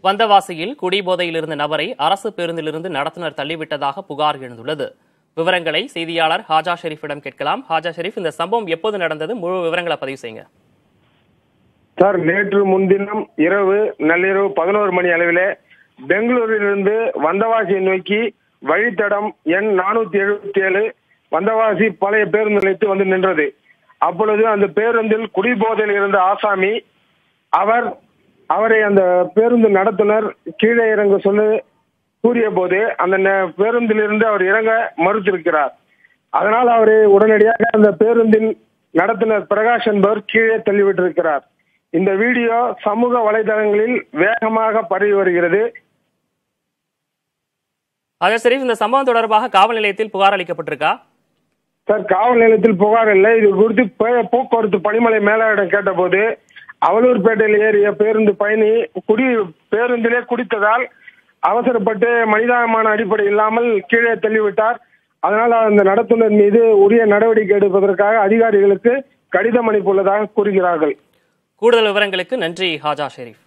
வந்தவாசியில் குடிபோதையில் இருந்த நபரை அரசு பேருந்திலிருந்து நடத்துனர் தள்ளிவிட்டதாக புகார் எழுந்துள்ளது விவரங்களை செய்தியாளர் ஹாஜா ஷெரீஃபிடம் கேட்கலாம் ஹாஜா ஷெரீஃப் இந்த சம்பவம் எப்போது நடந்தது முழு விவரங்களை பதிவு செய்யுங்க சார் நேற்று முன்தினம் இரவு நள்ளிரவு பதினோரு மணி அளவிலே பெங்களூரிலிருந்து வந்தவாசியை நோக்கி வழித்தடம் எண் நானூத்தி எழுபத்தி ஏழு வந்தவாசி பழைய பேருந்து நிலையத்தில் வந்து நின்றது அப்பொழுது அந்த பேருந்தில் குடிபோதையில் இருந்த ஆசாமி அவர் அவரை அந்த பேருந்து நடத்துனர் கீழே இறங்க சொல்லி கூறிய போது அந்த ந- பேருந்திலிருந்து அவர் இறங்க மறுத்திருக்கிறார் அதனால் அவரை உடனடியாக அந்த பேருந்தின் நடத்துனர் பிரகாஷ் என்பவர் கீழே தள்ளிவிட்டிருக்கிறார் இந்த வீடியோ சமூக வலைதளங்களில் வேகமாக பரவி வருகிறது ஹாஜா ஷெரீஃப் இந்த சம்பவம் தொடர்பாக காவல் நிலையத்தில் புகார் அளிக்கப்பட்டிருக்கா சார் காவல் நிலையத்தில் புகார் இல்லை இது குறித்து பே- போக்குவரத்து பணிமனை மேலாளரிடம் கேட்டபோது அவலூர்பேட்டையில் ஏறிய பேருந்து பயணி குடி பேருந்திலே குடித்ததால் அவசரப்பட்டு மனிதாபிமான அடிப்படை இல்லாமல் கீழே தள்ளிவிட்டார் அதனால் அந்த நடத்துனர் மீது உரிய நடவடிக்கை எடுப்பதற்காக அதிகாரிகளுக்கு கடிதம் அனுப்பியுள்ளதாக கூறுகிறார்கள் கூடுதல் விவரங்களுக்கு நன்றி ஹாஜா ஷெரீஃப்